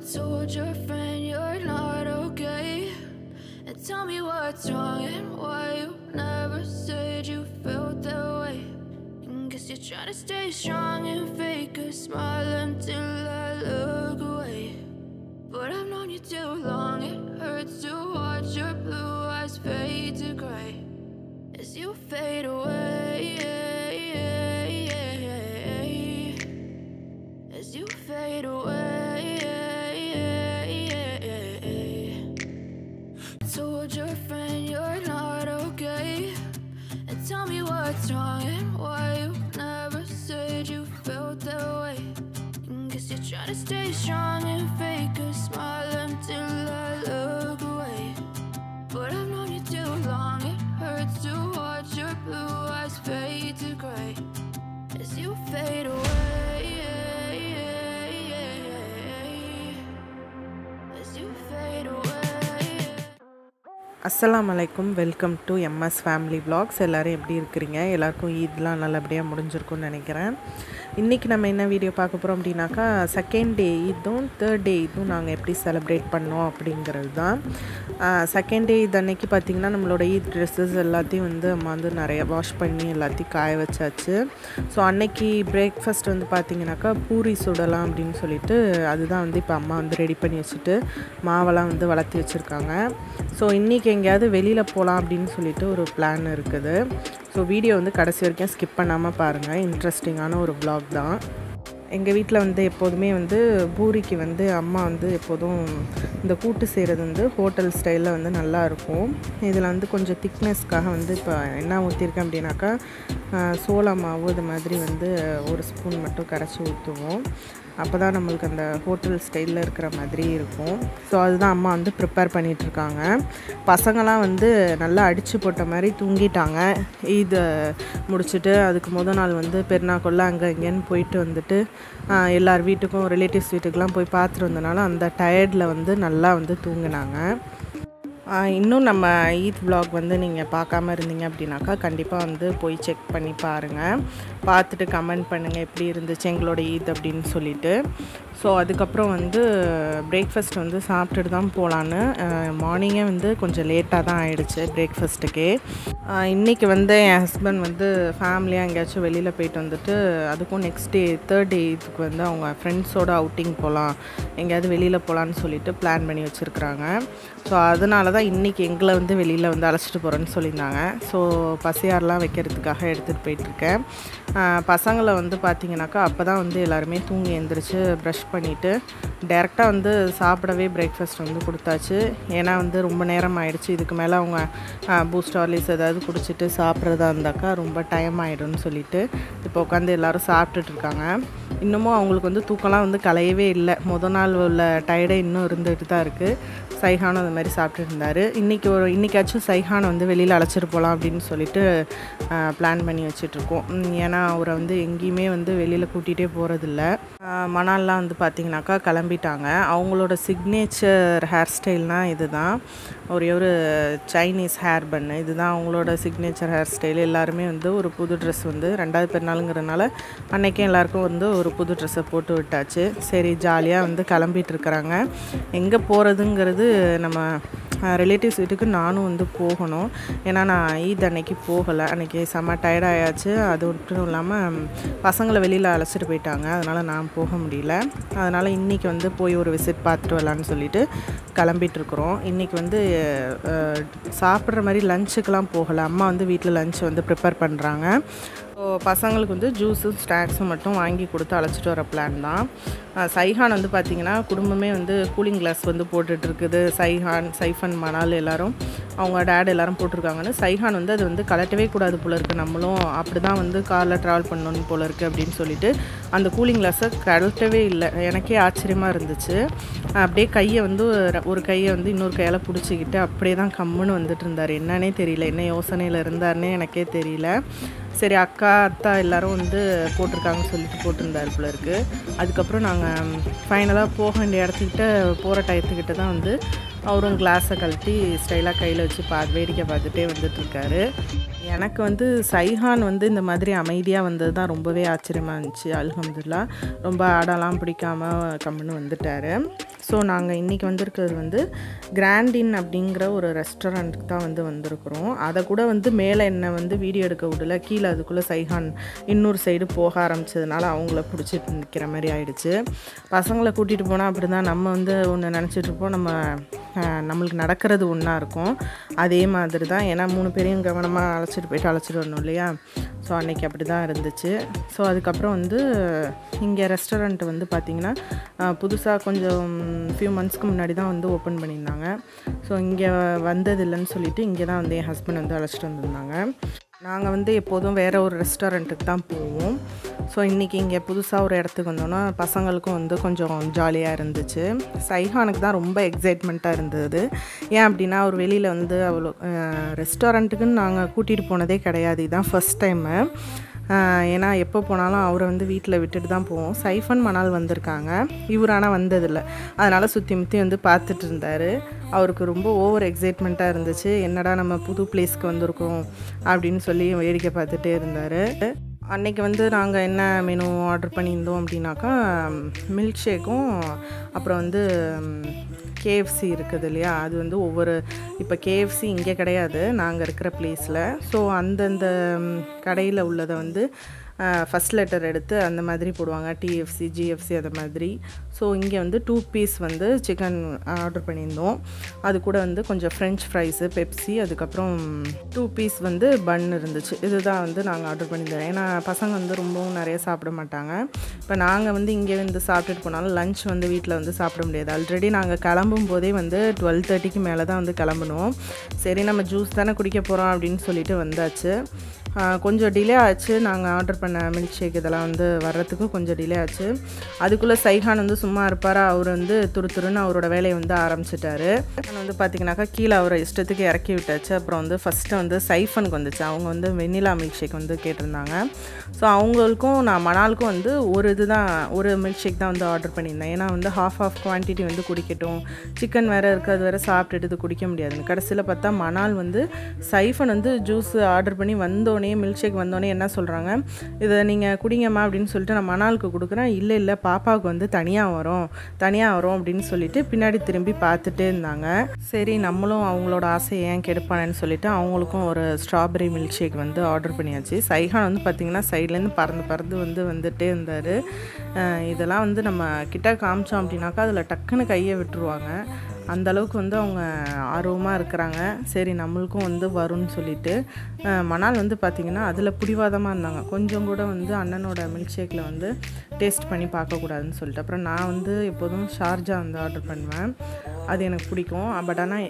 told your friend you're not okay. And tell me what's wrong and why you never said you felt that way. And guess you're trying to stay strong and fake a smile until I look away. But I've known you too long, it hurts to watch your blue eyes fade to gray as you fade away. As you fade away. Told your friend you're not okay. And tell me what's wrong and why you never said you felt that way. And guess you're trying to stay strong and fake a smile until I look away. But I've known you too long, it hurts to watch your blue eyes fade to gray as you fade away. As you fade away. அஸ்ஸலாமு அலைக்கும் welcome to MS family vlogs எல்லோரும் எப்படி இருக்கிறீங்க எல்லாருக்கும் ஈத்லாம் நல்லபடியாக முடிஞ்சிருக்கும்னு நினைக்கிறேன் இன்றைக்கி நம்ம என்ன வீடியோ பார்க்க போகிறோம் அப்படின்னாக்கா செகண்ட் டே இதுவும் தேர்ட் டே இதுவும் நாங்கள் எப்படி செலிப்ரேட் பண்ணோம் அப்படிங்கிறது தான் செகண்ட் டே இது அன்னைக்கு பார்த்திங்கன்னா நம்மளோட ஈத் ட்ரெஸ்ஸஸ் எல்லாத்தையும் வந்து நம்ம வந்து நிறைய வாஷ் பண்ணி எல்லாத்தையும் காய வச்சாச்சு ஸோ அன்னைக்கு பிரேக்ஃபாஸ்ட் வந்து பார்த்திங்கனாக்கா பூரி சுடலாம் அப்படின்னு சொல்லிட்டு அதுதான் வந்து இப்போ அம்மா வந்து ரெடி பண்ணி வச்சுட்டு மாவெல்லாம் வந்து வளர்த்தி வச்சுருக்காங்க ஸோ இன்றைக்கி எங்கேயாவது வெளியில் போகலாம் அப்படின்னு சொல்லிட்டு ஒரு பிளான் இருக்குது ஸோ வீடியோ வந்து கடைசி வரைக்கும் ஸ்கிப் பண்ணாமல் பாருங்கள் இன்ட்ரெஸ்டிங்கான ஒரு vlog தான் எங்கள் வீட்டில் வந்து எப்போதுமே வந்து பூரிக்கு வந்து அம்மா வந்து எப்போதும் இந்த கூட்டு செய்கிறது வந்து ஹோட்டல் ஸ்டைலில் வந்து நல்லா இருக்கும் இதில் வந்து கொஞ்சம் திக்னஸ்க்காக வந்து இப்போ என்ன ஊற்றிருக்கேன் அப்படின்னாக்கா ஆஹ், சோள மாவு இது மாதிரி வந்து ஒரு ஸ்பூன் மட்டும் கரைச்சி ஊற்றுவோம் அப்போ தான் நம்மளுக்கு அந்த ஹோட்டல் ஸ்டைலில் இருக்கிற மாதிரி இருக்கும் ஸோ அதுதான் அம்மா வந்து ப்ரிப்பேர் பண்ணிகிட்ருக்காங்க பசங்களாம் வந்து நல்லா அடித்து போட்ட மாதிரி தூங்கிட்டாங்க இது முடிச்சுட்டு அதுக்கு முத நாள் வந்து பெருநாக்குள்ள அங்கே இங்கேன்னு போயிட்டு வந்துட்டு ஆஹ், எல்லார் வீட்டுக்கும் ரிலேட்டிவ்ஸ் வீட்டுக்கெலாம் போய் பார்த்துட்டு வந்தனால அந்த டயர்டில் வந்து நல்லா வந்து தூங்கினாங்க ஆஹ் இன்னும் நம்ம ஈத் vlog வந்து நீங்கள் பார்க்காம இருந்தீங்க அப்படின்னாக்கா கண்டிப்பாக வந்து போய் செக் பண்ணி பாருங்கள் பார்த்துட்டு கமெண்ட் பண்ணுங்கள் எப்படி இருந்துச்சு எங்களோட ஈத் அப்படின்னு சொல்லிட்டு ஸோ அதுக்கப்புறம் வந்து பிரேக்ஃபாஸ்ட் வந்து சாப்பிட்டுட்டு தான் போகலான்னு மார்னிங்கே வந்து கொஞ்சம் லேட்டாக தான் ஆயிடுச்சு பிரேக்ஃபாஸ்ட்டுக்கே இன்றைக்கி வந்து என் ஹஸ்பண்ட் வந்து ஃபேமிலியாக எங்கேயாச்சும் வெளியில் போயிட்டு வந்துட்டு அதுக்கும் நெக்ஸ்ட் டே தேர்ட் டே இதுக்கு வந்து அவங்க ஃப்ரெண்ட்ஸோட அவுட்டிங் போகலாம் எங்கேயாவது வெளியில் போகலான்னு சொல்லிட்டு பிளான் பண்ணி வச்சுருக்குறாங்க ஸோ அதனால தான் இன்றைக்கி எங்களை வந்து வெளியில் வந்து அழைச்சிட்டு போகிறேன்னு சொல்லியிருந்தாங்க ஸோ பசியாரெலாம் வைக்கிறதுக்காக எடுத்துகிட்டு போயிட்டுருக்கேன் ஆஹ் பசங்களை வந்து பார்த்தீங்கன்னாக்கா அப்போ தான் வந்து எல்லாருமே தூங்கி எழுந்திரிச்சு ப்ரஷ் பண்ணிவிட்டு டேரெக்டாக வந்து சாப்பிடவே பிரேக்ஃபாஸ்ட் வந்து கொடுத்தாச்சு ஏன்னா வந்து ரொம்ப நேரம் ஆயிடுச்சு இதுக்கு மேலே அவங்க பூஸ்ட் ஹார்லிஸ் ஏதாவது குடிச்சிட்டு சாப்பிட்றதா இருந்தாக்கா ரொம்ப டைம் ஆகிடும்னு சொல்லிட்டு இப்போ உட்காந்து எல்லோரும் சாப்பிட்டுட்டு இருக்காங்க இன்னமும் அவங்களுக்கு வந்து தூக்கம்லாம் வந்து கலையவே இல்லை முத நாள் உள்ள டயர்டே இன்னும் இருந்துட்டு தான் இருக்குது சைஹானும் அந்த மாதிரி சாப்பிட்டுட்டு இருந்தார் இன்றைக்கி ஒரு இன்றைக்காச்சும் சைஹானை வந்து வெளியில் அழைச்சிட்டு போகலாம் அப்படின்னு சொல்லிட்டு பிளான் பண்ணி வச்சிட்ருக்கோம் உம், ஏன்னா அவரை வந்து எங்கேயுமே வந்து வெளியில் கூட்டிகிட்டே போகிறதில்ல மணால்லாம் வந்து பார்த்திங்கனாக்கா கிளம்பிட்டாங்க அவங்களோட சிக்னேச்சர் ஹேர் ஸ்டைல்னால் இது தான் ஒரே ஒரு சைனீஸ் ஹேர் பன்னு இதுதான் அவங்களோட சிக்னேச்சர் ஹேர் ஸ்டைல் எல்லாருமே வந்து ஒரு புது ட்ரெஸ் வந்து ரெண்டாவது பெருநாளுங்கிறனால அன்றைக்கும் எல்லாருக்கும் வந்து ஒரு புது ட்ரெஸ்ஸை போட்டு விட்டாச்சு சரி ஜாலியாக வந்து கிளம்பிட்டு இருக்கிறாங்க எங்கே போகிறதுங்கிறது நம்ம ரிலேட்டிவ்ஸ் வீட்டுக்கு நானும் வந்து போகணும் ஏன்னா நான் ஈத் அன்னைக்கு போகலை அன்னைக்கு செம்ம tired ஆயாச்சு அது மட்டும் இல்லாமல் பசங்களை வெளியில் அழைச்சிட்டு போயிட்டாங்க அதனால் நான் போக முடியல அதனால் இன்றைக்கி வந்து போய் ஒரு விசிட் பார்த்துட்டு வரலான்னு சொல்லிட்டு கிளம்பிட்டு இருக்கிறோம் இன்றைக்கி வந்து அஹ், சாப்பிட்ற மாதிரி லஞ்சுக்கெலாம் போகலை அம்மா வந்து வீட்டில் லஞ்ச் வந்து ப்ரிப்பேர் பண்ணுறாங்க ஸோ பசங்களுக்கு வந்து ஜூஸும் ஸ்நாக்ஸும் மட்டும் வாங்கி கொடுத்து அழைச்சிட்டு வர பிளான் தான் அஹ் சைஹான் வந்து பார்த்திங்கன்னா குடும்பமே வந்து கூலிங் கிளாஸ் வந்து போட்டுட்டு இருக்குது சைஹான் சைஃபன் மணால் எல்லாரும் அவங்க டேட் எல்லாரும் போட்டிருக்காங்கன்னு சைஹான் வந்து அது வந்து கலட்டவே கூடாது போல இருக்குது நம்மளும் அப்படி தான் வந்து காரில் ட்ராவல் பண்ணணும் போல இருக்குது அப்படின்னு சொல்லிட்டு அந்த கூலிங் கிளாஸை கழட்டவே இல்லை எனக்கே ஆச்சரியமாக இருந்துச்சு அப்படியே கையை வந்து ஒரு- ஒரு கையை வந்து இன்னொரு கையால் பிடிச்சிக்கிட்டு அப்படியே தான் கம்முன்னு வந்துட்டு இருந்தார் என்னன்னே தெரியல என்ன யோசனையில் இருந்தாருன்னே எனக்கே தெரியல சரி அக்கா அத்தா எல்லாரும் வந்து போட்டிருக்காங்கன்னு சொல்லிட்டு போட்டிருந்தாரு போல இருக்கு அதுக்கப்புறம் நாங்கள் ஃபைனலாக போக வேண்டிய இடத்துக்கிட்ட போகிற டயத்துக்கிட்ட தான் வந்து அவரும் கிளாஸை கழட்டி ஸ்டைலாக கையில் வச்சு பா வேடிக்கை பார்த்துட்டே வந்துட்டு இருக்காரு எனக்கு வந்து சைஹான் வந்து இந்த மாதிரி அமைதியாக வந்தது தான் ரொம்பவே ஆச்சரியமாக இருந்துச்சு அல்ஹம்துல்லா ரொம்ப ஆடலாம் பிடிக்காம கம்முன்னு வந்துட்டார் ஸோ நாங்கள் இன்றைக்கி வந்திருக்கிறது வந்து கிராண்டின் அப்படிங்கிற ஒரு ரெஸ்டாரண்ட்டுக்கு தான் வந்து வந்திருக்கிறோம் அதை கூட வந்து மேலே என்னை வந்து வீடியோ எடுக்க விடல கீழே அதுக்குள்ளே சைஹான் இன்னொரு சைடு போக ஆரம்பிச்சதுனால அவங்கள பிடிச்சிட்டு நிற்கிற மாதிரி ஆயிடுச்சு பசங்களை கூட்டிகிட்டு போனால் அப்படி தான் நம்ம வந்து ஒன்று நினச்சிட்டு இருப்போம் நம்ம அஹ், நம்மளுக்கு நடக்கிறது ஒன்றா இருக்கும் அதே மாதிரி தான் ஏன்னா மூணு பேரையும் கவனமாக அழைச்சிட்டு போயிட்டு அழைச்சிட்டு வரணும் இல்லையா ஸோ அன்றைக்கி அப்படி தான் இருந்துச்சு ஸோ அதுக்கப்புறம் வந்து இங்கே ரெஸ்டாரண்ட் வந்து பார்த்திங்கன்னா புதுசாக கொஞ்சம் ஃபியூ மந்த்ஸ்க்கு முன்னாடி தான் வந்து ஓப்பன் பண்ணியிருந்தாங்க ஸோ இங்கே வந்தது இல்லைன்னு சொல்லிட்டு இங்கே தான் வந்து என் ஹஸ்பண்ட் வந்து அழைச்சிட்டு வந்திருந்தாங்க நாங்கள் வந்து எப்போதும் வேறு ஒரு ரெஸ்டாரண்ட்டுக்கு தான் போவோம் ஸோ இன்றைக்கி இங்கே புதுசாக ஒரு இடத்துக்கு வந்தோன்னா பசங்களுக்கும் வந்து கொஞ்சம் ஜாலியாக இருந்துச்சு சைஹானுக்கு தான் ரொம்ப எக்ஸைட்மெண்ட்டாக இருந்தது ஏன் அப்படின்னா அவர் வெளியில் வந்து அவ்வளோ ரெஸ்டாரண்ட்டுக்குன்னு நாங்கள் கூட்டிகிட்டு போனதே கிடையாது இதுதான் ஃபஸ்ட் டைமு ஏன்னா எப்போ போனாலும் அவரை வந்து வீட்டில் விட்டுட்டு தான் போவோம் சைஃபன் மணால் வந்திருக்காங்க இவர் ஆனால் வந்ததில்லை அதனால் சுற்றி முற்றி வந்து பார்த்துட்டு இருந்தார் அவருக்கு ரொம்ப ஓவர் எக்ஸைட்மெண்ட்டாக இருந்துச்சு என்னடா நம்ம புது பிளேஸ்க்கு வந்திருக்கோம் அப்படின்னு சொல்லி வேடிக்கை பார்த்துட்டே இருந்தார் அன்னைக்கு வந்து நாங்கள் என்ன மெனு ஆர்டர் பண்ணியிருந்தோம் அப்படின்னாக்கா மில்க் ஷேக்கும் அப்புறம் வந்து கேஎஃப்சி இருக்குது இல்லையா அது வந்து ஒவ்வொரு இப்போ கேஎஃப்சி இங்கே கிடையாது நாங்கள் இருக்கிற பிளேஸில் ஸோ அந்தந்த கடையில் உள்ளதை வந்து ஃபஸ்ட் லெட்டர் எடுத்து அந்த மாதிரி போடுவாங்க டிஎஃப்சி ஜிஎஃப்சி அது மாதிரி ஸோ இங்கே வந்து டூ பீஸ் வந்து சிக்கன் ஆர்டர் பண்ணியிருந்தோம் அது கூட வந்து கொஞ்சம் ஃப்ரெஞ்ச் ஃப்ரைஸு பெப்சி அதுக்கப்புறம் டூ பீஸ் வந்து பன் இருந்துச்சு இதுதான் வந்து நாங்கள் ஆர்டர் பண்ணியிருந்தோம் ஏன்னா பசங்க வந்து ரொம்பவும் நிறைய சாப்பிட மாட்டாங்க இப்போ நாங்கள் வந்து இங்கே வந்து சாப்பிட்டுட்டு போனாலும் லஞ்ச் வந்து வீட்டில் வந்து சாப்பிட முடியாது ஆல்ரெடி நாங்கள் கிளம்பும் போதே வந்து டுவெல் தேர்ட்டிக்கு மேலே தான் வந்து கிளம்பணும் சரி நம்ம ஜூஸ் தானே குடிக்க போகிறோம் அப்படின்னு சொல்லிட்டு வந்தாச்சு ஆஹ் கொஞ்சம் டிலே ஆச்சு நாங்கள் ஆர்டர் பண்ண மில்க் ஷேக் இதெல்லாம் வந்து வர்றதுக்கு கொஞ்சம் டிலே ஆச்சு அதுக்குள்ளே சைஹான் வந்து சும்மா இருப்பாரா அவர் வந்து துரு துருன்னு அவரோட வேலையை வந்து ஆரம்பிச்சிட்டாரு நான் வந்து பார்த்தீங்கன்னாக்கா கீழே அவரை இஷ்டத்துக்கு இறக்கி விட்டாச்சு அப்புறம் வந்து ஃபஸ்ட்டு வந்து சைஃபனுக்கு வந்துச்சு அவங்க வந்து வெண்ணிலா மில்க் ஷேக் வந்து கேட்டிருந்தாங்க ஸோ அவங்களுக்கும் நான் மணாலுக்கும் வந்து ஒரு இதுதான் ஒரு மில்க் ஷேக் தான் வந்து ஆர்டர் பண்ணியிருந்தேன் ஏன்னா வந்து ஹாஃப் ஆஃப் குவான்டிட்டி வந்து குடிக்கட்டும் சிக்கன் வேறு இருக்குது அது வேறு சாப்பிட்டுட்டு இது குடிக்க முடியாதுன்னு கடைசியில் பார்த்தா மணால் வந்து சைஃபன் வந்து ஜூஸ் ஆர்டர் பண்ணி வந்தோடனே மில்க் ஷேக் வந்தோடனே என்ன சொல்கிறாங்க இதை நீங்கள் குடிங்கம்மா அப்படின்னு சொல்லிட்டு நான் மணாலுக்கு கொடுக்குறேன் இல்லை இல்லை பாப்பாவுக்கு வந்து தனியாக வரும் தனியாக வரும் அப்படின்னு சொல்லிட்டு பின்னாடி திரும்பி பார்த்துட்டே இருந்தாங்க சரி நம்மளும் அவங்களோட ஆசையை ஏன் கெடுப்பானேன்னு சொல்லிட்டு அவங்களுக்கும் ஒரு ஸ்ட்ராபெரி மில்க் ஷேக் வந்து ஆர்டர் பண்ணியாச்சு சைஹான் வந்து பார்த்திங்கன்னா சைட்லேருந்து பறந்து பறந்து வந்து வந்துட்டே இருந்தார் இதெல்லாம் வந்து நம்ம கிட்ட காமிச்சோம் அப்படின்னாக்கா அதில் டக்குன்னு கையை விட்டுருவாங்க அந்த அளவுக்கு வந்து அவங்க ஆர்வமாக இருக்கிறாங்க சரி நம்மளுக்கும் வந்து வரும்னு சொல்லிட்டு அஹ், மணால் வந்து பார்த்திங்கன்னா அதில் பிடிவாதமாக இருந்தாங்க கொஞ்சம் கூட வந்து அண்ணனோட மில்க் ஷேக்கில் வந்து டேஸ்ட் பண்ணி பார்க்கக்கூடாதுன்னு சொல்லிட்டு அப்புறம் நான் வந்து எப்போதும் ஷார்ஜா வந்து ஆர்டர் பண்ணுவேன் அது எனக்கு பிடிக்கும் பட் ஆனால்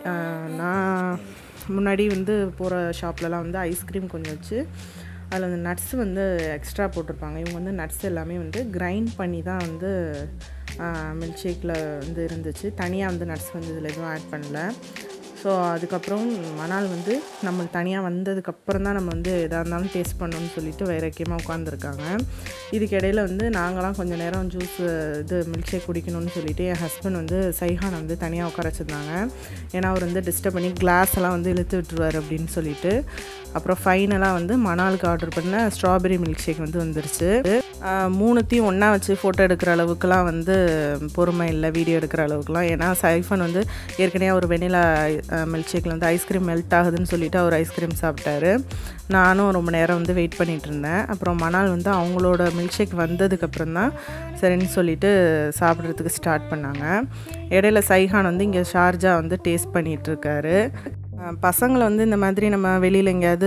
நான் முன்னாடி வந்து போகிற ஷாப்லலாம் வந்து ஐஸ்கிரீம் கொஞ்சம் வச்சு அதில் வந்து நட்ஸ் வந்து எக்ஸ்ட்ரா போட்டிருப்பாங்க இவங்க வந்து நட்ஸ் எல்லாமே வந்து கிரைண்ட் பண்ணி தான் வந்து மில்க் ஷேக்கில் வந்து இருந்துச்சு தனியாக வந்து நட்ஸ் வந்து இதில் எதுவும் ஆட் பண்ணல ஸோ அதுக்கப்புறம் மணால் வந்து நம்மளுக்கு தனியாக வந்ததுக்கப்புறம் தான் நம்ம வந்து எதாக இருந்தாலும் டேஸ்ட் பண்ணணும்னு சொல்லிட்டு வைரக்கியமாக உட்காந்துருக்காங்க இதுக்கு இடையில வந்து நாங்களாம் கொஞ்சம் நேரம் ஜூஸ் இது மில்க் ஷேக் குடிக்கணும்னு சொல்லிட்டு என் ஹஸ்பண்ட் வந்து சைஹானை வந்து தனியாக உட்கார வச்சுருந்தாங்க ஏன்னா அவர் வந்து டிஸ்டர்ப் பண்ணி கிளாஸ் எல்லாம் வந்து இழுத்து விட்டுருவார் அப்படின்னு சொல்லிட்டு அப்புறம் ஃபைனலாக வந்து மணாலுக்கு ஆர்டர் பண்ண ஸ்ட்ராபெரி மில்க் ஷேக் வந்து வந்துருச்சு ஆஹ் மூணுத்தையும் ஒன்றா வச்சு ஃபோட்டோ எடுக்கிற அளவுக்குலாம் வந்து பொறுமை இல்லை வீடியோ எடுக்கிற அளவுக்குலாம் ஏன்னா சைஃபன் வந்து ஏற்கனவே ஒரு வெனிலா மில்க் ஷேக்கில் வந்து ஐஸ்கிரீம் மெல்ட் ஆகுதுன்னு சொல்லிட்டு அவர் ஐஸ்கிரீம் சாப்பிட்டாரு நானும் ரொம்ப நேரம் வந்து வெயிட் பண்ணிட்டு இருந்தேன் அப்புறம் மணால் வந்து அவங்களோட மில்க் ஷேக் வந்ததுக்கப்புறம் தான் சரின்னு சொல்லிட்டு சாப்பிட்றதுக்கு ஸ்டார்ட் பண்ணாங்க இடையில சைஹான் வந்து இங்கே ஷார்ஜா வந்து டேஸ்ட் பண்ணிகிட்டு இருக்காரு அஹ் பசங்களை வந்து இந்த மாதிரி நம்ம வெளியில் எங்கேயாவது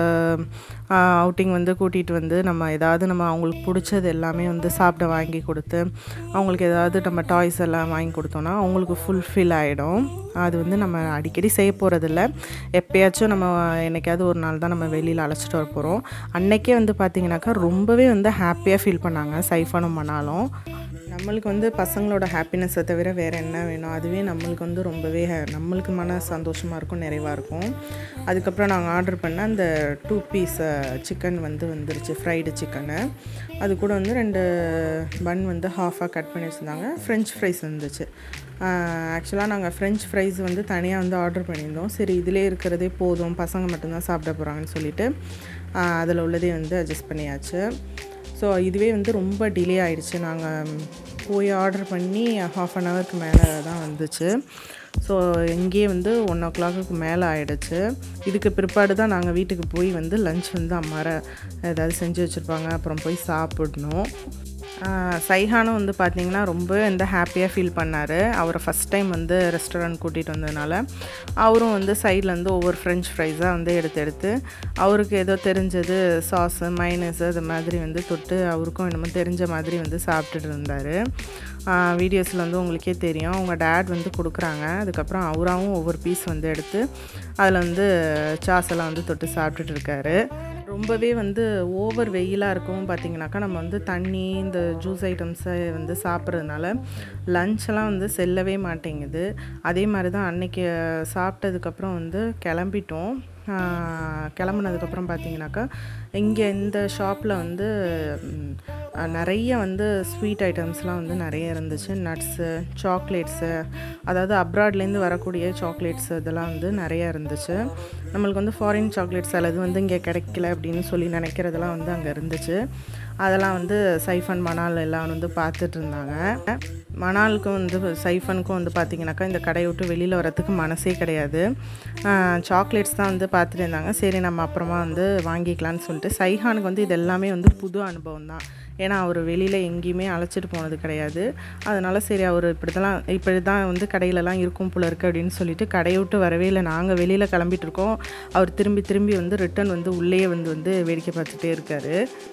அவுட்டிங் வந்து கூட்டிகிட்டு வந்து நம்ம ஏதாவது நம்ம அவங்களுக்கு பிடிச்சது எல்லாமே வந்து சாப்பிட வாங்கி கொடுத்து அவங்களுக்கு ஏதாவது நம்ம டாய்ஸ் எல்லாம் வாங்கி கொடுத்தோன்னா அவங்களுக்கு ஃபுல்ஃபில் ஆகிடும் அது வந்து நம்ம அடிக்கடி செய்ய போகிறதில்ல எப்பயாச்சும் நம்ம என்னைக்காவது ஒரு நாள் தான் நம்ம வெளியில் அழைச்சிட்டு வர போகிறோம் அன்னைக்கே வந்து பார்த்திங்கனாக்கா ரொம்பவே வந்து ஹாப்பியாக ஃபீல் பண்ணாங்க சைஃபானும் மணாலும் நம்மளுக்கு வந்து பசங்களோட ஹாப்பினஸை தவிர வேறு என்ன வேணும் அதுவே நம்மளுக்கு வந்து ரொம்பவே ஹே- நம்மளுக்கு மன சந்தோஷமாக இருக்கும் நிறைவாக இருக்கும் அதுக்கப்புறம் நாங்கள் ஆர்டர் பண்ண அந்த டூ பீஸ் சிக்கன் வந்து வந்துருச்சு ஃப்ரைடு சிக்கனு அது கூட வந்து ரெண்டு பன் வந்து ஹாஃபாக கட் பண்ணி வச்சுருந்தாங்க ஃப்ரெஞ்ச் ஃப்ரைஸ் வந்துச்சு ஆக்சுவலாக நாங்கள் ஃப்ரெஞ்ச் ஃப்ரைஸ் வந்து தனியாக வந்து ஆர்டர் பண்ணியிருந்தோம் சரி இதிலே இருக்கிறதே போதும் பசங்க மட்டும்தான் சாப்பிட போகிறாங்கன்னு சொல்லிட்டு அதில் உள்ளதே வந்து அட்ஜஸ்ட் பண்ணியாச்சு ஸோ இதுவே வந்து ரொம்ப டிலே ஆயிடுச்சு நாங்கள் போய் ஆர்டர் பண்ணி ஹாஃப் அன் ஹவருக்கு மேலே தான் வந்துச்சு ஸோ இங்கேயே வந்து ஒன் ஓ கிளாக்கு மேலே ஆயிடுச்சு இதுக்கு பிற்பாடு தான் நாங்கள் வீட்டுக்கு போய் வந்து லஞ்ச் வந்து அம்மார ஏதாவது செஞ்சு வச்சுருப்பாங்க அப்புறம் போய் சாப்பிடணும் ஆஹ் சைஹானும் வந்து பார்த்திங்கன்னா ரொம்ப வந்து ஹாப்பியாக ஃபீல் பண்ணார் அவரை ஃபஸ்ட் டைம் வந்து ரெஸ்டாரண்ட் கூட்டிகிட்டு வந்ததுனால அவரும் வந்து சைட்லேருந்து ஒவ்வொரு ஃப்ரெஞ்ச் ஃப்ரைஸாக வந்து எடுத்து எடுத்து அவருக்கு ஏதோ தெரிஞ்சது சாஸு மைனஸ் அது மாதிரி வந்து தொட்டு அவருக்கும் என்னமோ தெரிஞ்ச மாதிரி வந்து சாப்பிட்டுட்டு இருந்தார் வீடியோஸில் வந்து உங்களுக்கே தெரியும் அவங்க டேட் வந்து கொடுக்குறாங்க அதுக்கப்புறம் அவராகவும் ஒவ்வொரு பீஸ் வந்து எடுத்து அதில் வந்து சாஸ் எல்லாம் வந்து தொட்டு சாப்பிட்டுட்டு இருக்காரு ரொம்பவே வந்து ஓவர் வெயிலாக இருக்கவும் பார்த்தீங்கன்னாக்கா நம்ம வந்து தண்ணி இந்த ஜூஸ் ஐட்டம்ஸை வந்து சாப்பிட்றதுனால லஞ்செல்லாம் வந்து செல்லவே மாட்டேங்குது அதே மாதிரி தான் அன்னைக்கு சாப்பிட்டதுக்கப்புறம் வந்து கிளம்பிட்டோம் ஆஹ் கிளம்புனதுக்கப்புறம் பார்த்தீங்கன்னாக்கா இங்கே இந்த ஷாப்பில் வந்து ம், அஹ் நிறைய வந்து ஸ்வீட் ஐட்டம்ஸ்லாம் வந்து நிறைய இருந்துச்சு நட்ஸு சாக்லேட்ஸு அதாவது அப்ராட்லேருந்து வரக்கூடிய சாக்லேட்ஸ் இதெல்லாம் வந்து நிறைய இருந்துச்சு நம்மளுக்கு வந்து ஃபாரின் சாக்லேட்ஸ் அல்லது வந்து இங்கே கிடைக்கல அப்படின்னு சொல்லி நினைக்கிறதெல்லாம் வந்து அங்கே இருந்துச்சு அதெல்லாம் வந்து சைஃபன் மணால் எல்லாம் வந்து பார்த்துட்டு இருந்தாங்க மணாலுக்கும் வந்து சைஃபனுக்கும் வந்து பார்த்திங்கனாக்கா இந்த கடையை விட்டு வெளியில் வரத்துக்கு மனசே கிடையாது சாக்லேட்ஸ் தான் வந்து பார்த்துட்டு இருந்தாங்க சரி நம்ம அப்புறமா வந்து வாங்கிக்கலாம்னு சொல்லிட்டு சைஹானுக்கு வந்து இது எல்லாமே வந்து புது அனுபவம் தான் ஏன்னா அவர் வெளியில் எங்கேயுமே அழைச்சிட்டு போனது கிடையாது அதனால சரி அவர் இப்படி தான் இப்படி தான் வந்து கடையிலலாம் இருக்கும் போல இருக்குது அப்படின்னு சொல்லிட்டு கடையை விட்டு வரவே இல்லை நாங்கள் வெளியில் கிளம்பிட்டு இருக்கோம் அவர் திரும்பி திரும்பி வந்து ரிட்டன் வந்து உள்ளேயே வந்து வந்து வேடிக்கை பார்த்துட்டே இருக்காரு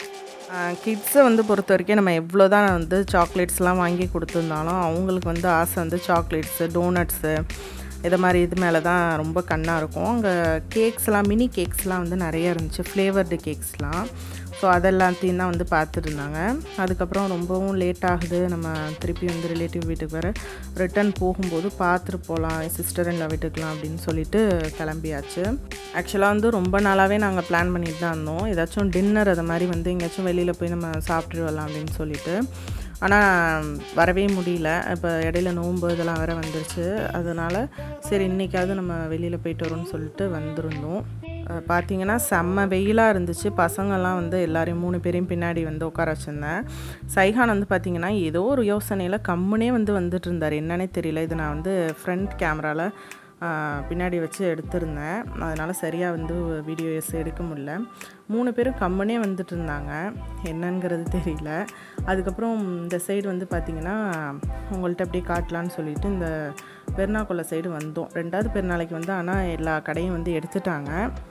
கிட்ஸை வந்து பொறுத்த வரைக்கும் நம்ம எவ்வளோ தான் வந்து சாக்லேட்ஸ்லாம் வாங்கி கொடுத்துருந்தாலும் அவங்களுக்கு வந்து ஆசை வந்து சாக்லேட்ஸு டோனட்ஸு இதை மாதிரி இது மேலே தான் ரொம்ப கண்ணாக இருக்கும் அங்கே கேக்ஸ்லாம் மினி கேக்ஸ்லாம் வந்து நிறைய இருந்துச்சு ஃப்ளேவர்டு கேக்ஸ்லாம் ஸோ அதெல்லாத்தையும் தான் வந்து பார்த்துட்டு இருந்தாங்க அதுக்கப்புறம் ரொம்பவும் லேட் ஆகுது நம்ம திருப்பி வந்து ரிலேட்டிவ் வீட்டுக்கு வர ரிட்டர்ன் போகும்போது பார்த்துட்டு போகலாம் சிஸ்டர் இல்லை வீட்டுக்கலாம் அப்படின்னு சொல்லிட்டு கிளம்பியாச்சு ஆக்சுவலாக வந்து ரொம்ப நாளாகவே நாங்கள் பிளான் பண்ணிட்டு தான் இருந்தோம் ஏதாச்சும் டின்னர் அது மாதிரி வந்து எங்கேயாச்சும் வெளியில் போய் நம்ம சாப்பிட்டுட்டு வரலாம் அப்படின்னு சொல்லிட்டு ஆனால் வரவே முடியல இப்போ இடையில நோன்பு இதெல்லாம் வேற வந்துருச்சு அதனால் சரி இன்றைக்காவது நம்ம வெளியில் போயிட்டு வரோம்னு சொல்லிட்டு வந்திருந்தோம் அஹ் பார்த்தீங்கன்னா செம்ம வெயிலாக இருந்துச்சு பசங்கள்லாம் வந்து எல்லாரையும் மூணு பேரையும் பின்னாடி வந்து உட்கார வச்சுருந்தேன் சைஹான் வந்து பார்த்தீங்கன்னா ஏதோ ஒரு யோசனையில் கம்முனே வந்து வந்துட்டு இருந்தார் என்னன்னே தெரியல இது நான் வந்து ஃப்ரண்ட் கேமராவில் பின்னாடி வச்சு எடுத்திருந்தேன் அதனால் சரியாக வந்து வீடியோஸ் எடுக்க முடியல மூணு பேரும் கம்மனே வந்துட்டு இருந்தாங்க என்னங்கிறது தெரியல அதுக்கப்புறம் இந்த சைடு வந்து பார்த்திங்கன்னா உங்கள்கிட்ட அப்படியே காட்டலான்னு சொல்லிட்டு இந்த பெருநாக்குள்ள சைடு வந்தோம் ரெண்டாவது பெருநாளைக்கு வந்து ஆனால் எல்லா கடையும் வந்து எடுத்துட்டாங்க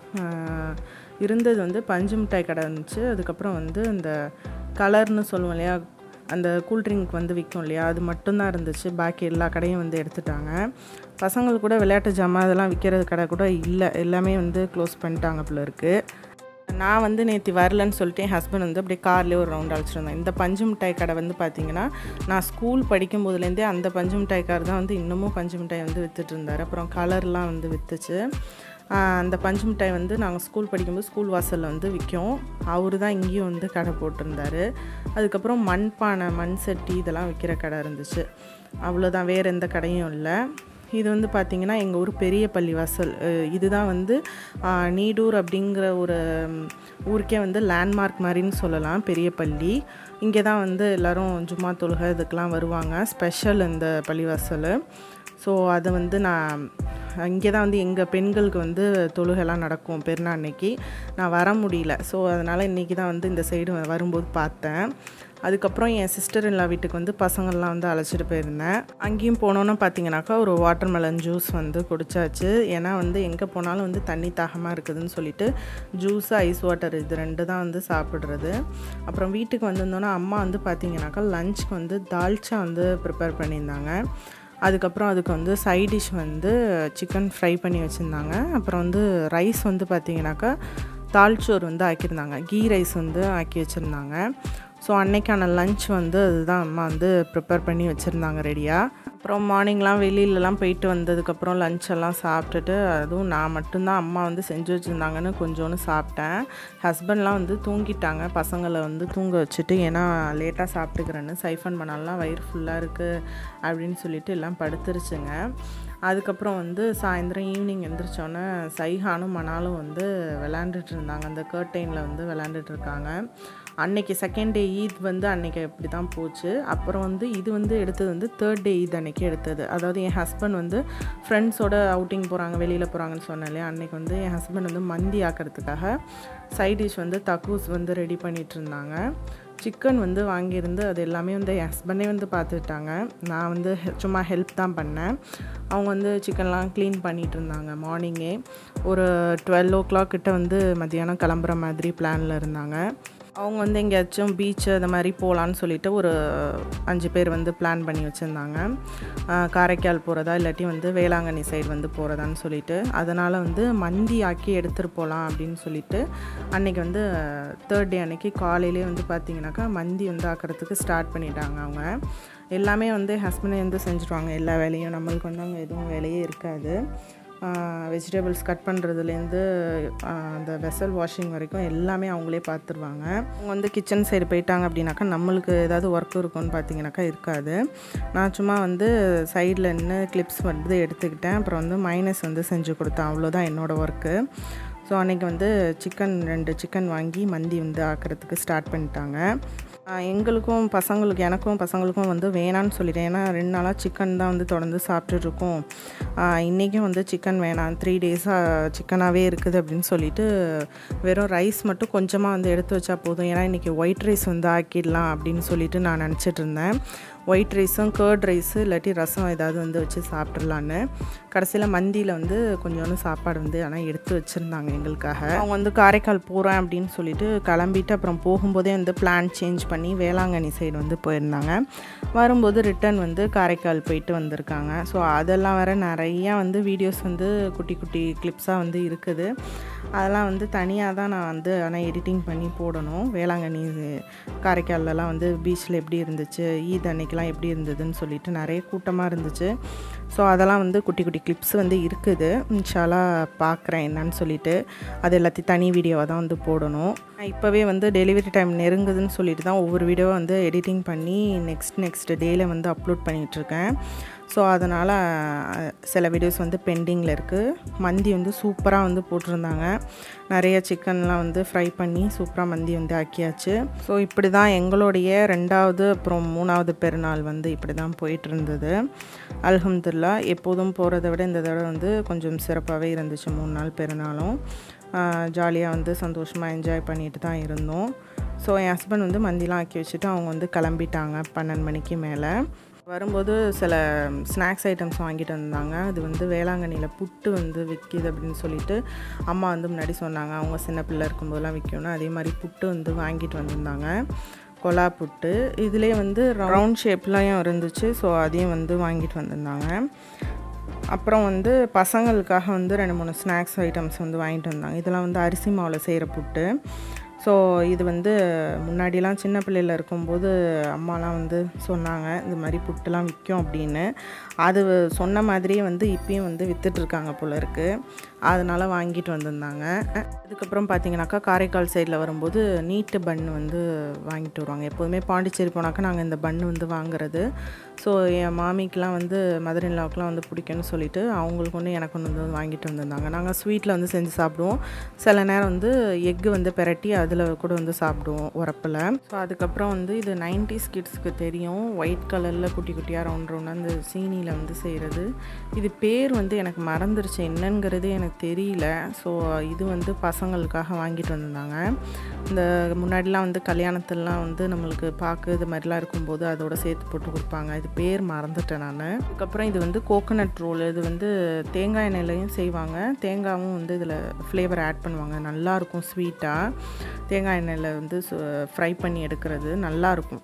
ஆஹ் இருந்தது வந்து பஞ்சு மிட்டாய் கடை இருந்துச்சு அதுக்கப்புறம் வந்து இந்த கலர்னு சொல்லுவோம் இல்லையா அந்த கூல்ட்ரிங்க் வந்து விற்கும் இல்லையா அது மட்டும்தான் இருந்துச்சு பாக்கி எல்லா கடையும் வந்து எடுத்துட்டாங்க பசங்களுக்கு கூட விளையாட்டு ஜாமான் அதெல்லாம் விற்கிறது கடை கூட இல்லை எல்லாமே வந்து க்ளோஸ் பண்ணிட்டாங்க போல இருக்குது நான் வந்து நேற்று வரலன்னு சொல்லிட்டு என் ஹஸ்பண்ட் வந்து அப்படியே கார்லேயே ஒரு ரவுண்ட் அழைச்சிருந்தேன் இந்த பஞ்சு மிட்டாய் கடை வந்து பார்த்தீங்கன்னா நான் ஸ்கூல் படிக்கும் போதுலேருந்தே அந்த பஞ்சு மிட்டாய் கார் தான் வந்து இன்னமும் பஞ்சு மிட்டாய் வந்து வித்துட்டு இருந்தார் அப்புறம் கலர்லாம் வந்து விற்றுச்சு அந்த பஞ்சு மிட்டாய் வந்து நாங்கள் ஸ்கூல் படிக்கும்போது ஸ்கூல் வாசலில் வந்து விற்கும் அவரு தான் இங்கேயும் வந்து கடை போட்டிருந்தாரு அதுக்கப்புறம் மண்பானை மண் சட்டி இதெல்லாம் விற்கிற கடை இருந்துச்சு அவ்வளோதான் வேறு எந்த கடையும் இல்லை இது வந்து பார்த்திங்கன்னா எங்கள் ஊர் பெரிய பள்ளிவாசல் அஹ் இதுதான் வந்து ஆஹ், நீடூர் அப்படிங்கிற ஒரு ம், ஊருக்கே வந்து லேண்ட்மார்க் மாதிரின்னு சொல்லலாம் பெரிய பள்ளி இங்கே தான் வந்து எல்லோரும் ஜும்மா தொழுகை இதுக்கெலாம் வருவாங்க ஸ்பெஷல் இந்த பள்ளிவாசல் ஸோ அதை வந்து நான் இங்கே தான் வந்து எங்கள் பெண்களுக்கு வந்து தொழுகைலாம் நடக்கும் பெருநா அன்னைக்கு நான் வர முடியல ஸோ அதனால் இன்றைக்கி தான் வந்து இந்த சைடு வரும்போது பார்த்தேன் அதுக்கப்புறம் என் சிஸ்டர் எல்லா வீட்டுக்கு வந்து பசங்கள்லாம் வந்து அழைச்சிட்டு போயிருந்தேன் அங்கேயும் போனோன்னு பார்த்தீங்கன்னாக்கா ஒரு வாட்டர் மெலன் ஜூஸ் வந்து குடிச்சாச்சு ஏன்னா வந்து எங்கே போனாலும் வந்து தண்ணி தாகமாக இருக்குதுன்னு சொல்லிட்டு ஜூஸ் ஐஸ் வாட்டர் இது ரெண்டு தான் வந்து சாப்பிட்றது அப்புறம் வீட்டுக்கு வந்திருந்தோன்னா அம்மா வந்து பார்த்தீங்கன்னாக்கா லஞ்சுக்கு வந்து தால்ச்சா வந்து ப்ரிப்பேர் பண்ணியிருந்தாங்க அதுக்கப்புறம் அதுக்கு வந்து சைட் டிஷ் வந்து சிக்கன் ஃப்ரை பண்ணி வச்சுருந்தாங்க அப்புறம் வந்து ரைஸ் வந்து பார்த்தீங்கன்னாக்கா தால்ச்சோறு வந்து ஆக்கியிருந்தாங்க கீ ரைஸ் வந்து ஆக்கி வச்சுருந்தாங்க ஸோ அன்னைக்கான லஞ்ச் வந்து அதுதான் அம்மா வந்து ப்ரிப்பேர் பண்ணி வச்சுருந்தாங்க ரெடியாக அப்புறம் மார்னிங்லாம் வெளியிலலாம் போயிட்டு வந்ததுக்கப்புறம் லஞ்ச் எல்லாம் சாப்பிட்டுட்டு அதுவும் நான் மட்டும்தான் அம்மா வந்து செஞ்சு வச்சுருந்தாங்கன்னு கொஞ்சோன்னு சாப்பிட்டேன் ஹஸ்பண்ட்லாம் வந்து தூங்கிட்டாங்க பசங்களை வந்து தூங்க வச்சுட்டு ஏன்னா லேட்டாக சாப்பிட்டுக்கிறேன்னு சைஃபன் பண்ணாலாம் வயிறு ஃபுல்லாக இருக்குது அப்படின்னு சொல்லிட்டு எல்லாம் படுத்துருச்சுங்க அதுக்கப்புறம் வந்து சாயந்தரம் ஈவினிங் எந்திரிச்சோன்னே சைஹானும் மணாலும் வந்து விளாண்டுட்டு இருந்தாங்க அந்த கர்டைனில் வந்து விளாண்டுட்டு இருக்காங்க அன்னைக்கு செகண்ட் டே ஈத் வந்து அன்னைக்கு அப்படி தான் போச்சு அப்புறம் வந்து இது வந்து எடுத்தது வந்து தேர்ட் டே ஈத் அன்னைக்கு எடுத்தது அதாவது என் ஹஸ்பண்ட் வந்து ஃப்ரெண்ட்ஸோட அவுட்டிங் போகிறாங்க வெளியில் போகிறாங்கன்னு சொன்னேன் இல்லையா அன்னைக்கு வந்து என் ஹஸ்பண்ட் வந்து மந்தி ஆக்கிறதுக்காக சைட் டிஷ் வந்து தக்கூஸ் வந்து ரெடி பண்ணிகிட்டு இருந்தாங்க சிக்கன் வந்து வாங்கியிருந்து அது எல்லாமே வந்து என் ஹஸ்பண்டே வந்து பார்த்துட்டாங்க நான் வந்து ஹெ- சும்மா ஹெல்ப் தான் பண்ணேன் அவங்க வந்து சிக்கன்லாம் க்ளீன் பண்ணிகிட்டு இருந்தாங்க மார்னிங்கே ஒரு டுவெல் ஓ கிளாக் கிட்ட வந்து மத்தியானம் கிளம்புற மாதிரி பிளானில் இருந்தாங்க அவங்க வந்து எங்கேயாச்சும் பீச்சு அந்த மாதிரி போகலான்னு சொல்லிட்டு ஒரு அஞ்சு பேர் வந்து பிளான் பண்ணி வச்சுருந்தாங்க காரைக்கால் போகிறதா இல்லாட்டி வந்து வேளாங்கண்ணி சைடு வந்து போகிறதான்னு சொல்லிட்டு அதனால் வந்து மந்தி ஆக்கி எடுத்துகிட்டு போகலாம் அப்படின்னு சொல்லிட்டு அன்னைக்கு வந்து தேர்ட் டே அன்னைக்கு காலையிலே வந்து பார்த்தீங்கன்னாக்கா மந்தி வந்து ஆக்கிறதுக்கு ஸ்டார்ட் பண்ணிட்டாங்க அவங்க எல்லாமே வந்து ஹஸ்பண்டே வந்து செஞ்சுருவாங்க எல்லா வேலையும் நம்மளுக்கு வந்து அங்கே எதுவும் வேலையே இருக்காது வெஜிடபிள்ஸ் கட் பண்ணுறதுலேருந்து அந்த வெசல் வாஷிங் வரைக்கும் எல்லாமே அவங்களே பார்த்துருவாங்க அவங்க வந்து கிச்சன் சைடு போயிட்டாங்க அப்படின்னாக்கா நம்மளுக்கு ஏதாவது ஒர்க் இருக்கும்னு பார்த்தீங்கன்னாக்கா இருக்காது நான் சும்மா வந்து சைடில் நின்று கிளிப்ஸ் வந்து எடுத்துக்கிட்டேன் அப்புறம் வந்து மைனஸ் வந்து செஞ்சு கொடுத்தேன் அவ்வளோதான் என்னோடய ஒர்க்கு ஸோ அன்றைக்கி வந்து சிக்கன் ரெண்டு சிக்கன் வாங்கி மந்தி வந்து ஆக்கிறதுக்கு ஸ்டார்ட் பண்ணிட்டாங்க ஆஹ் எங்களுக்கும் பசங்களுக்கு எனக்கும் பசங்களுக்கும் வந்து வேணான்னு சொல்லிட்டேன் ஏன்னா ரெண்டு நாளாக சிக்கன் தான் வந்து தொடர்ந்து சாப்பிட்டுட்டு இருக்கோம் ஆஹ் இன்றைக்கும் வந்து சிக்கன் வேணாம் த்ரீ டேஸாக சிக்கனாகவே இருக்குது அப்படின்னு சொல்லிட்டு வெறும் ரைஸ் மட்டும் கொஞ்சமாக வந்து எடுத்து வச்சா போதும் ஏன்னா இன்றைக்கி ஒயிட் ரைஸ் வந்து ஆக்கிடலாம் அப்படின்னு சொல்லிட்டு நான் நினச்சிட்டு இருந்தேன் ஒயிட் ரைஸும் கேர்ட் ரைஸு இல்லாட்டி ரசம் ஏதாவது வந்து வச்சு சாப்பிட்றலான்னு கடைசியில் மந்தியில் வந்து கொஞ்சோண்டு சாப்பாடு வந்து ஆனால் எடுத்து வச்சுருந்தாங்க எங்களுக்காக அவங்க வந்து காரைக்கால் போகிறேன் அப்படின்னு சொல்லிட்டு கிளம்பிட்டு அப்புறம் போகும்போதே வந்து பிளான் சேஞ்ச் பண்ணி வேளாங்கண்ணி சைடு வந்து போயிருந்தாங்க வரும்போது ரிட்டர்ன் வந்து காரைக்கால் போயிட்டு வந்திருக்காங்க ஸோ அதெல்லாம் வேற நிறையா வந்து வீடியோஸ் வந்து குட்டி குட்டி கிளிப்ஸாக வந்து இருக்குது அதெல்லாம் வந்து தனியாக தான் நான் வந்து ஆனால் எடிட்டிங் பண்ணி போடணும் வேளாங்கண்ணி காரைக்கால்லலாம் வந்து பீச்சில் எப்படி இருந்துச்சு ஈத் அன்னைக்கெலாம் எப்படி இருந்ததுன்னு சொல்லிட்டு நிறைய கூட்டமாக இருந்துச்சு ஸோ அதெல்லாம் வந்து குட்டி குட்டி கிளிப்ஸ் வந்து இருக்குது இன்ஷாலா பார்க்குறேன் என்னன்னு சொல்லிட்டு அது எல்லாத்தையும் தனி வீடியோவாக தான் வந்து போடணும் நான் இப்போவே வந்து டெலிவரி டைம் நெருங்குதுன்னு சொல்லிட்டு தான் ஒவ்வொரு வீடியோவை வந்து எடிட்டிங் பண்ணி நெக்ஸ்ட் நெக்ஸ்ட் டேயில் வந்து அப்லோட் பண்ணிகிட்ருக்கேன் ஸோ அதனால் சில வீடியோஸ் வந்து பெண்டிங்கில் இருக்குது மந்தி வந்து சூப்பராக வந்து போட்டிருந்தாங்க நிறைய சிக்கன்லாம் வந்து ஃப்ரை பண்ணி சூப்பராக மந்தி வந்து ஆக்கியாச்சு ஸோ இப்படி தான் எங்களுடைய ரெண்டாவது அப்புறம் மூணாவது பெருநாள் வந்து இப்படி தான் போயிட்டு இருந்தது அல்ஹம்துல்லா எப்போதும் போகிறத விட இந்த தடவை வந்து கொஞ்சம் சிறப்பாகவே இருந்துச்சு மூணு நாள் பெருநாளும் ஜாலியாக வந்து சந்தோஷமாக என்ஜாய் பண்ணிட்டு தான் இருந்தோம் ஸோ என் ஹஸ்பண்ட் வந்து மந்திலாம் ஆக்கி வச்சுட்டு அவங்க வந்து கிளம்பிட்டாங்க பன்னெண்டு மணிக்கு மேலே வரும்போது சில ஸ்நாக்ஸ் ஐட்டம்ஸ் வாங்கிட்டு வந்தாங்க அது வந்து வேளாங்கண்ணியில் புட்டு வந்து விற்கிது அப்படின்னு சொல்லிட்டு அம்மா வந்து முன்னாடி சொன்னாங்க அவங்க சின்ன பிள்ளை இருக்கும்போதெல்லாம் விற்கணும் அதே மாதிரி புட்டு வந்து வாங்கிட்டு வந்திருந்தாங்க கொலா புட்டு இதிலே வந்து ரவுண்ட் ஷேப்லாம் இருந்துச்சு ஸோ அதையும் வந்து வாங்கிட்டு வந்திருந்தாங்க அப்புறம் வந்து பசங்களுக்காக வந்து ரெண்டு மூணு ஸ்நாக்ஸ் ஐட்டம்ஸ் வந்து வாங்கிட்டு வந்தாங்க இதெல்லாம் வந்து அரிசி மாவில் செய்கிற புட்டு ஸோ இது வந்து முன்னாடிலாம் சின்ன பிள்ளையில் இருக்கும்போது அம்மாலாம் வந்து சொன்னாங்க இந்த மாதிரி புட்டுலாம் விற்கும் அப்படின்னு அது சொன்ன மாதிரியே வந்து இப்பயும் வந்து விற்றுட்ருக்காங்க போல இருக்குது அதனால் வாங்கிட்டு வந்திருந்தாங்க அதுக்கப்புறம் பார்த்தீங்கன்னாக்கா காரைக்கால் சைடில் வரும்போது நீட்டு பன் வந்து வாங்கிட்டு வருவாங்க எப்போதுமே பாண்டிச்சேரி போனாக்கா நாங்கள் இந்த பன் வந்து வாங்குறது ஸோ என் மாமிக்கெலாம் வந்து மதர் இன்லாவுக்குலாம் வந்து பிடிக்கும்னு சொல்லிட்டு அவங்களுக்கு ஒன்று எனக்கு ஒன்று வந்து வாங்கிட்டு வந்திருந்தாங்க நாங்கள் ஸ்வீட்டில் வந்து செஞ்சு சாப்பிடுவோம் சில நேரம் வந்து எக்கு வந்து பெரட்டி அதில் கூட வந்து சாப்பிடுவோம் உரப்பில் ஸோ அதுக்கப்புறம் வந்து இது நைன்டிஸ் கிட்ஸ்க்கு தெரியும் ஒயிட் கலரில் குட்டி குட்டியாக ரவுண்ட் ரவுண்டாக அந்த சீனியில் வந்து செய்கிறது இது பேர் வந்து எனக்கு மறந்துருச்சு என்னங்கிறது எனக்கு தெரியல ஸோ இது வந்து பசங்களுக்காக வாங்கிட்டு வந்திருந்தாங்க இந்த முன்னாடிலாம் வந்து கல்யாணத்துலலாம் வந்து நம்மளுக்கு பாக்கு இது மாதிரிலாம் இருக்கும்போது அதோட சேர்த்து போட்டு கொடுப்பாங்க இது பேர் மறந்துட்டேன் நான் அதுக்கப்புறம் இது வந்து கோகோனட் ரோல் இது வந்து தேங்காய் எண்ணெயிலையும் செய்வாங்க தேங்காயும் வந்து இதில் ஃப்ளேவர் ஆட் பண்ணுவாங்க நல்லாயிருக்கும் ஸ்வீட்டாக தேங்காய் எண்ணெயில் வந்து ஃப்ரை பண்ணி எடுக்கிறது நல்லாயிருக்கும்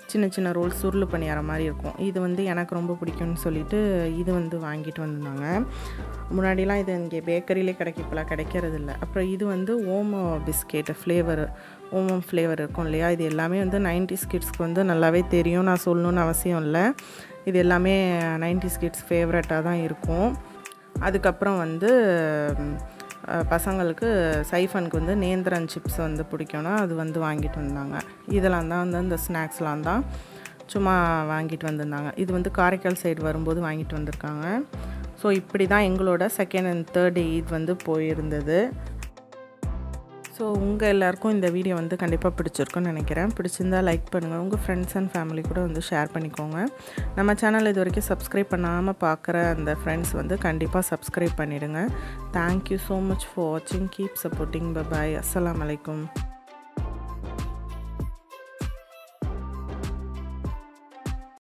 சின்ன சின்ன ரோல் சுருள் பணியார மாதிரி இருக்கும் இது வந்து எனக்கு ரொம்ப பிடிக்கும்னு சொல்லிட்டு இது வந்து வாங்கிட்டு வந்திருந்தாங்க முன்னாடிலாம் இது இங்கே பேக்கரியிலே கிடைக்கும் இப்போலாம் கிடைக்கிறது இல்லை அப்புறம் இது வந்து ஓமோ பிஸ்கெட் ஃப்ளேவர் ஓமம் ஃப்ளேவர் இருக்கும் இல்லையா இது எல்லாமே வந்து நைன்டிஸ் கிட்ஸ்க்கு வந்து நல்லாவே தெரியும் நான் சொல்லணுன்னு அவசியம் இல்லை இது எல்லாமே நைன்டிஸ் கிட்ஸ் ஃபேவரட்டாக தான் இருக்கும் அதுக்கப்புறம் வந்து அஹ், பசங்களுக்கு சைஃபனுக்கு வந்து நேந்திரன் சிப்ஸ் வந்து பிடிக்கும்னா அது வந்து வாங்கிட்டு வந்தாங்க இதெல்லாம் தான் வந்து இந்த ஸ்நாக்ஸ்லாம் தான் சும்மா வாங்கிட்டு வந்திருந்தாங்க இது வந்து காரைக்கால் சைடு வரும்போது வாங்கிட்டு வந்திருக்காங்க ஸோ இப்படி தான் எங்களோட செகண்ட் அண்ட் தேர்ட் ஈத் வந்து போயிருந்தது ஸோ உங்கள் எல்லாருக்கும் இந்த வீடியோ வந்து கண்டிப்பாக பிடிச்சிருக்குன்னு நினைக்கிறேன் பிடிச்சிருந்தா லைக் பண்ணுங்கள் உங்கள் ஃப்ரெண்ட்ஸ் அண்ட் ஃபேமிலி கூட வந்து ஷேர் பண்ணிக்கோங்க நம்ம சேனல் இது வரைக்கும் சப்ஸ்கிரைப் பண்ணாமல் பார்க்குற அந்த ஃப்ரெண்ட்ஸ் வந்து கண்டிப்பாக சப்ஸ்கிரைப் பண்ணிவிடுங்க தேங்க்யூ ஸோ மச் ஃபார் வாட்சிங் கீப் சப்போர்ட்டிங் பபாய் அஸ்ஸலாமு அலைக்கும்